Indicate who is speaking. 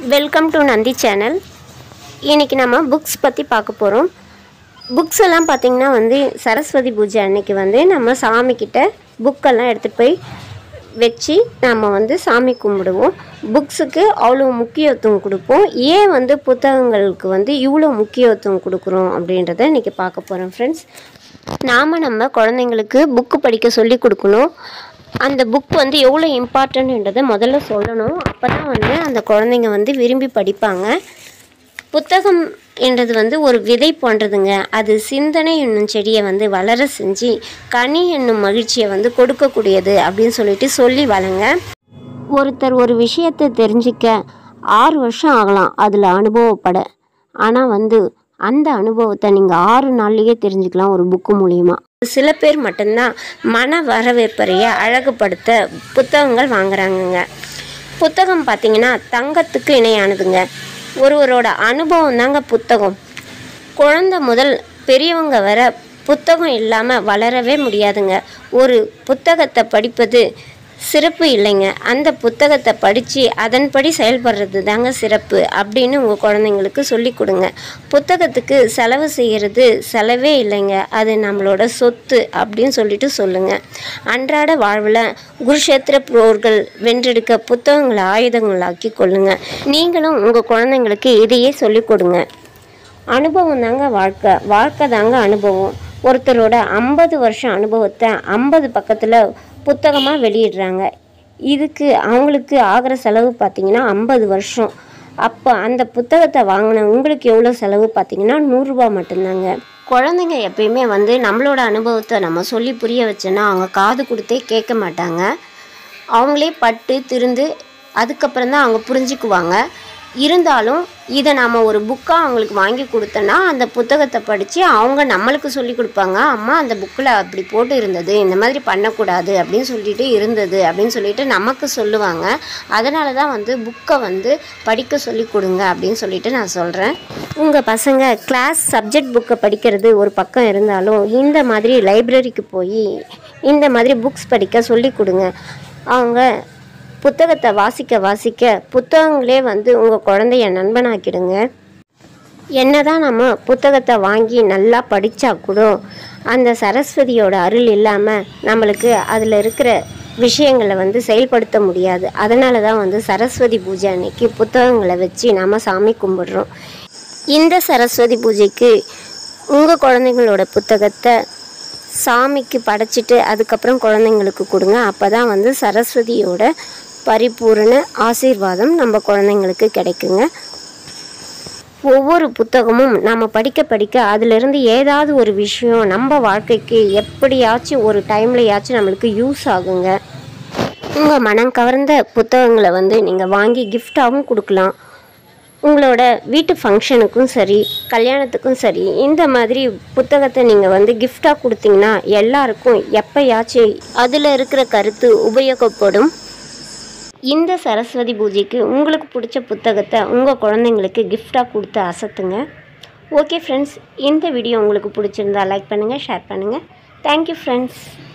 Speaker 1: welcome to Nandi channel இன்றைக்கி நம்ம books பற்றி பார்க்க போகிறோம் புக்ஸ் எல்லாம் பார்த்திங்கன்னா வந்து சரஸ்வதி பூஜை அன்னைக்கு வந்து நம்ம சாமிக்கிட்ட புக்கெல்லாம் எடுத்துகிட்டு போய் வச்சு நம்ம வந்து சாமி கும்பிடுவோம் புக்ஸுக்கு அவ்வளோ முக்கியத்துவம் கொடுப்போம் ஏன் வந்து புத்தகங்களுக்கு வந்து இவ்வளோ முக்கியத்துவம் கொடுக்குறோம் அப்படின்றத இன்றைக்கி பார்க்க போகிறோம் ஃப்ரெண்ட்ஸ் நாம் நம்ம குழந்தைங்களுக்கு புக்கு படிக்க சொல்லி கொடுக்கணும் அந்த புக் வந்து எவ்வளோ இம்பார்ட்டன்ட்ன்றதை முதல்ல சொல்லணும் அப்போ தான் வந்து அந்த குழந்தைங்க வந்து விரும்பி படிப்பாங்க புத்தகம் என்றது வந்து ஒரு விதை போன்றதுங்க அது சிந்தனை என்னும் செடியை வந்து வளர செஞ்சு கனி என்னும் மகிழ்ச்சியை வந்து கொடுக்கக்கூடியது அப்படின்னு சொல்லிட்டு சொல்லி வளங்க ஒருத்தர் ஒரு விஷயத்தை தெரிஞ்சிக்க ஆறு வருஷம் ஆகலாம் அதில் அனுபவப்பட ஆனால் வந்து அந்த அனுபவத்தை நீங்கள் ஆறு நாள்லேயே தெரிஞ்சுக்கலாம் ஒரு புக்கு மூலியமாக சில பேர் மட்டும்தான் மன வரவேற்பறையை அழகுபடுத்த புத்தகங்கள் வாங்குறாங்கங்க புத்தகம் பார்த்தீங்கன்னா தங்கத்துக்கு இணையானதுங்க ஒருவரோட அனுபவம் தாங்க புத்தகம் குழந்தை முதல் பெரியவங்க வர புத்தகம் இல்லாமல் வளரவே முடியாதுங்க ஒரு புத்தகத்தை படிப்பது சிறப்பு இல்லைங்க அந்த புத்தகத்தை படித்து அதன்படி செயல்படுறது தாங்க சிறப்பு அப்படின்னு உங்கள் குழந்தைங்களுக்கு சொல்லி கொடுங்க புத்தகத்துக்கு செலவு செய்கிறது செலவே இல்லைங்க அது நம்மளோட சொத்து அப்படின்னு சொல்லிட்டு சொல்லுங்கள் அன்றாட வாழ்வில் குருஷேத்திர போர்கள் வென்றெடுக்க புத்தகங்களை ஆயுதங்களாக்கி கொள்ளுங்க நீங்களும் உங்கள் குழந்தைங்களுக்கு இதையே சொல்லிக் கொடுங்க அனுபவம் தாங்க வாழ்க்கை வாழ்க்கை தாங்க அனுபவம் ஒருத்தரோட ஐம்பது வருஷம் அனுபவத்தை ஐம்பது பக்கத்தில் புத்தகமாக வெளியிடுறாங்க இதுக்கு அவங்களுக்கு ஆகிற செலவு பார்த்தீங்கன்னா ஐம்பது வருஷம் அப்போ அந்த புத்தகத்தை வாங்கின உங்களுக்கு எவ்வளோ செலவு பார்த்தீங்கன்னா நூறுரூவா மட்டும்தாங்க குழந்தைங்க எப்பயுமே வந்து நம்மளோட அனுபவத்தை நம்ம சொல்லி புரிய வச்சோன்னா அவங்க காது கொடுத்தே கேட்க மாட்டாங்க அவங்களே பட்டு திருந்து அதுக்கப்புறம் தான் அவங்க புரிஞ்சுக்குவாங்க இருந்தாலும் இதை நாம் ஒரு புக்காக அவங்களுக்கு வாங்கி கொடுத்தோன்னா அந்த புத்தகத்தை படித்து அவங்க நம்மளுக்கு சொல்லி கொடுப்பாங்க அம்மா அந்த புக்கில் அப்படி போட்டு இருந்தது இந்த மாதிரி பண்ணக்கூடாது அப்படின்னு சொல்லிட்டு இருந்தது அப்படின்னு சொல்லிட்டு நமக்கு சொல்லுவாங்க அதனால தான் வந்து புக்கை வந்து படிக்க சொல்லி கொடுங்க அப்படின்னு சொல்லிட்டு நான் சொல்கிறேன் உங்கள் பசங்க கிளாஸ் சப்ஜெக்ட் புக்கை படிக்கிறது ஒரு பக்கம் இருந்தாலும் இந்த மாதிரி லைப்ரரிக்கு போய் இந்த மாதிரி புக்ஸ் படிக்க சொல்லி கொடுங்க அவங்க புத்தகத்தை வாசிக்க வாசிக்க புத்தகங்களே வந்து உங்கள் குழந்தைய நண்பனாக்கிடுங்க என்னதான் நம்ம புத்தகத்தை வாங்கி நல்லா படித்தா கூட அந்த சரஸ்வதியோட அருள் இல்லாமல் நம்மளுக்கு அதில் இருக்கிற விஷயங்களை வந்து செயல்படுத்த முடியாது அதனால தான் வந்து சரஸ்வதி பூஜை அன்னைக்கு புத்தகங்களை வச்சு நம்ம சாமி கும்பிடுறோம் இந்த சரஸ்வதி பூஜைக்கு உங்கள் குழந்தைங்களோட புத்தகத்தை சாமிக்கு படைச்சிட்டு அதுக்கப்புறம் குழந்தைங்களுக்கு கொடுங்க அப்போ தான் வந்து சரஸ்வதியோட பரிபூரண ஆசீர்வாதம் நம்ம குழந்தைங்களுக்கு கிடைக்குங்க ஒவ்வொரு புத்தகமும் நம்ம படிக்க படிக்க அதிலிருந்து ஏதாவது ஒரு விஷயம் நம்ம வாழ்க்கைக்கு எப்படியாச்சும் ஒரு டைம்லையாச்சும் நம்மளுக்கு யூஸ் ஆகுங்க உங்கள் மனம் கவர்ந்த புத்தகங்களை வந்து நீங்கள் வாங்கி கிஃப்டாகவும் கொடுக்கலாம் உங்களோட வீட்டு ஃபங்க்ஷனுக்கும் சரி கல்யாணத்துக்கும் சரி இந்த மாதிரி புத்தகத்தை நீங்கள் வந்து கிஃப்டாக கொடுத்தீங்கன்னா எல்லாருக்கும் எப்பயாச்சும் அதில் இருக்கிற கருத்து உபயோகப்படும் இந்த சரஸ்வதி பூஜைக்கு உங்களுக்கு பிடிச்ச புத்தகத்தை உங்கள் குழந்தைங்களுக்கு கிஃப்டாக கொடுத்து அசத்துங்க ஓகே ஃப்ரெண்ட்ஸ் இந்த வீடியோ உங்களுக்கு பிடிச்சிருந்தா லைக் பண்ணுங்கள் ஷேர் பண்ணுங்கள் தேங்க்யூ ஃப்ரெண்ட்ஸ்